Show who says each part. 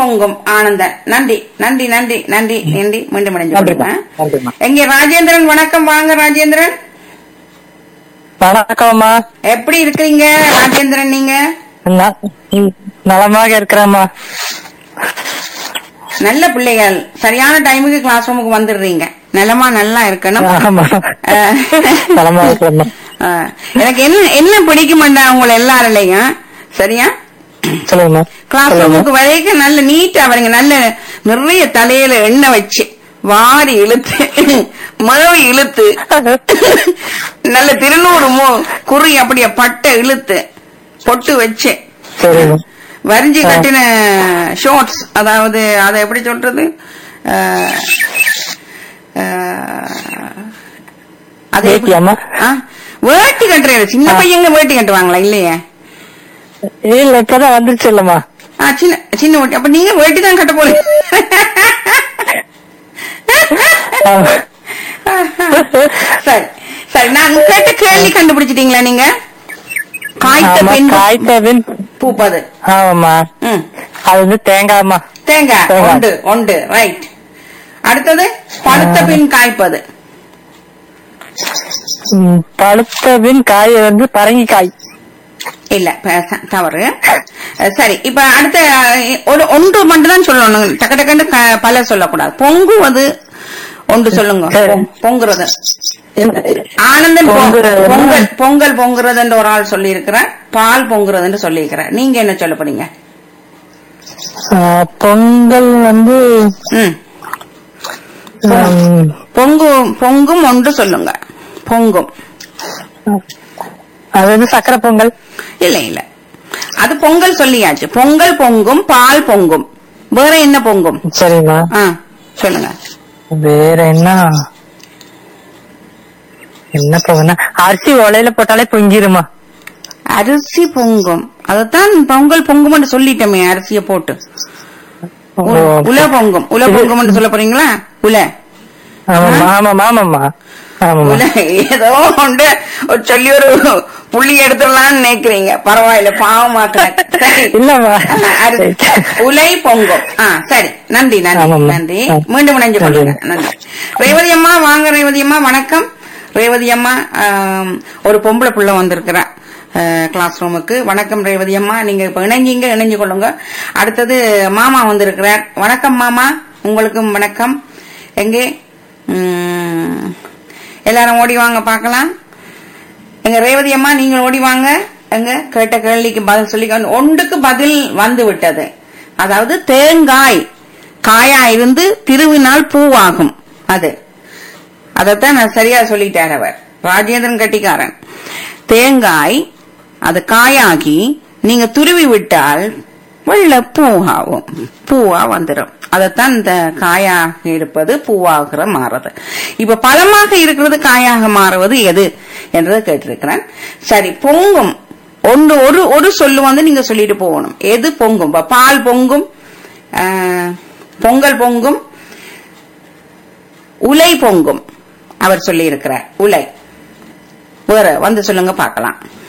Speaker 1: பொங்கும் ஆனந்தன் நன்றி நன்றி நன்றி நன்றி நன்றி மீண்டும் இணைஞ்சு
Speaker 2: நன்றிம்மா,
Speaker 1: கொள்ளுங்க.
Speaker 2: நன்றிம்மா.
Speaker 1: எங்க ராஜேந்திரன் வணக்கம் வாங்க ராஜேந்திரன்
Speaker 2: வணக்கம்மா
Speaker 1: எப்படி இருக்கிறீங்க ராஜேந்திரன் நீங்க
Speaker 2: ந- ம், நலமாக இருக்கிறேம்மா
Speaker 1: நல்ல பிள்ளைகள் சரியான டைமுக்கு கிளாஸ் ரூமுக்கு வந்துடுறீங்க நலமா நல்லா இருக்கணும்
Speaker 2: ஆமா
Speaker 1: அஹ்,
Speaker 2: நலமாக இருக்கிறேம்மா
Speaker 1: அஹ், எனக்கு என்ன என்ன பிடிக்குமாண்டா உங்களை எல்லாரிலையும் சரியா
Speaker 2: சொல்லுங்கம்மா
Speaker 1: கிளாஸ்
Speaker 2: சொல்லுங்க
Speaker 1: ரூமுக்கு வரைக்கும் நல்ல நீட்டா வரீங்க நல்ல நிறைய தலையில எண்ணெய் வச்சு வாரி இழுத்து மழை இழுத்து நல்ல திருநூறு மூ குறி அப்படியே பட்டை இழுத்து பொட்டு வச்சு
Speaker 2: சரிங்க
Speaker 1: வரிஞ்சு
Speaker 2: ஆ.
Speaker 1: கட்டின ஷார்ட்ஸ் அதாவது அதை எப்படி சொல்றது அஹ், அஹ், அது எப்படி-
Speaker 2: வேட்டியாம்மா?
Speaker 1: ஆ, வேட்டி கட்டுறது சின்ன
Speaker 2: ஆ.
Speaker 1: பையங்க வேட்டி கட்டுவாங்களா இல்லையே
Speaker 2: இல்ல இப்பதான் வந்துருச்சு இல்லம்மா
Speaker 1: ஆ, சின்ன சின்ன வேட்டி அப்ப நீங்க வேட்டி தான் கட்ட போறீங்க
Speaker 2: ஆமா.
Speaker 1: சரி சரி நான் கேட்ட கேள்வி கண்டுபிடிச்சிட்டீங்களா நீங்க காய்த்த
Speaker 2: ஆமா,
Speaker 1: பின்
Speaker 2: காய்த்த பின்
Speaker 1: பூப்பது
Speaker 2: ஆமாம்மா
Speaker 1: ம்
Speaker 2: அது வந்து தேங்காய்மா
Speaker 1: தேங்காய்
Speaker 2: தேங்காய்.
Speaker 1: உண்டு உண்டு ரைட் அடுத்தது பழுத்த பின் காய்ப்பது
Speaker 2: ம், பழுத்த பின் காய் வந்து பரங்கிக்காய்
Speaker 1: இல்ல ப- ச- தவறு அஹ், சரி இப்ப அடுத்த அஹ், ஒரு ஒன்று மட்டும் தான் சொல்லணும் டக்கு டக்குன்னு க- பல சொல்லக்கூடாது பொங்குவது ஒன்று சொல்லுங்க
Speaker 2: சரி.
Speaker 1: பொங்குறது ஆனந்தன் பொ-
Speaker 2: பொங்குறது.
Speaker 1: பொங்கல் பொங்கல் பொங்குறது என்று ஒரு ஆள் சொல்லி இருக்கிறார் பால் பொங்குறது என்று சொல்லி இருக்கிறார் நீங்க என்ன சொல்ல போறீங்க
Speaker 2: ஆ, பொங்கல் வந்து
Speaker 1: ம்
Speaker 2: ம்,
Speaker 1: பொங்கும் பொங்கும் ஒன்று சொல்லுங்க பொங்கும்
Speaker 2: அது வந்து சக்கரை பொங்கல்
Speaker 1: இல்ல இல்ல அது பொங்கல் சொல்லியாச்சு பொங்கல் பொங்கும் பால் பொங்கும் வேற என்ன பொங்கும்
Speaker 2: சரிம்மா
Speaker 1: ஆ சொல்லுங்க
Speaker 2: வேற என்ன என்ன பொங்கல்னா அரிசி உலையில போட்டாலே பொங்கிருமா
Speaker 1: அரிசி பொங்கும் அதத்தான் பொங்கல் பொங்கும்னு சொல்லிட்டோமே அரிசிய போட்டு உ- உல பொங்கும் உல பொங்கும்னு சொல்ல போறீங்களா உல
Speaker 2: ஆமாம்மா ஆமாம்மா ஆமாம்மா ஆமாம்மா
Speaker 1: உல ஏதோ ஒன்று ஒரு சொல்லி ஒரு புள்ளி எடுத்துடலாம்னு நினைக்கிறீங்க பரவாயில்ல பாவமாக்குறேன் சரி
Speaker 2: இல்லம்மா
Speaker 1: அரிசி. உலை பொங்கும் ஆ சரி நன்றி நன்றி
Speaker 2: ஆமாம்மா.
Speaker 1: நன்றி
Speaker 2: ஆ.
Speaker 1: மீண்டும் இணைஞ்சு
Speaker 2: நன்றி.
Speaker 1: கொள்ளுங்க நன்றி ரேவதி அம்மா வாங்க ரேவதி அம்மா வணக்கம் ரேவதி அம்மா ஆம், ஒரு பொம்பளை புள்ள வந்திருக்கிறா கிளாஸ் ரூமுக்கு வணக்கம் ரேவதி அம்மா நீங்க இப்ப இணைஞ்சீங்க இணைஞ்சு கொள்ளுங்க அடுத்தது மாமா வந்திருக்கிறார் வணக்கம் மாமா உங்களுக்கும் வணக்கம் எங்கே ம், எல்லாரும் ஓடி வாங்க பார்க்கலாம் எங்க ரேவதி அம்மா நீங்கள் ஓடி வாங்க எங்க கேட்ட கேள்விக்கு பதில் சொல்லி ஒன்றுக்கு பதில் வந்து விட்டது அதாவது தேங்காய் காயா இருந்து திருவினால் பூவாகும் அது அதத்தான் நான் சரியா சொல்லிட்டார் அவர் ராஜேந்திரன் கட்டிக்காரன் தேங்காய் அது காயாகி நீங்க துருவி விட்டால் வெள்ளை பூவாகும் பூவா வந்துடும் அதைத்தான் இந்த காயாக இருப்பது பூவாகிற மாறுறது இப்ப பழமாக இருக்கிறது காயாக மாறுவது எது என்றதை கேட்டிருக்கிறேன் சரி பொங்கும் ஒன்று ஒரு ஒரு சொல்லு வந்து நீங்க சொல்லிட்டு போகணும் எது பொங்கும் இப்ப பால் பொங்கும் ஆஹ், பொங்கல் பொங்கும் உலை பொங்கும் அவர் சொல்லி இருக்கிறார் உலை வேற வந்து சொல்லுங்க பார்க்கலாம்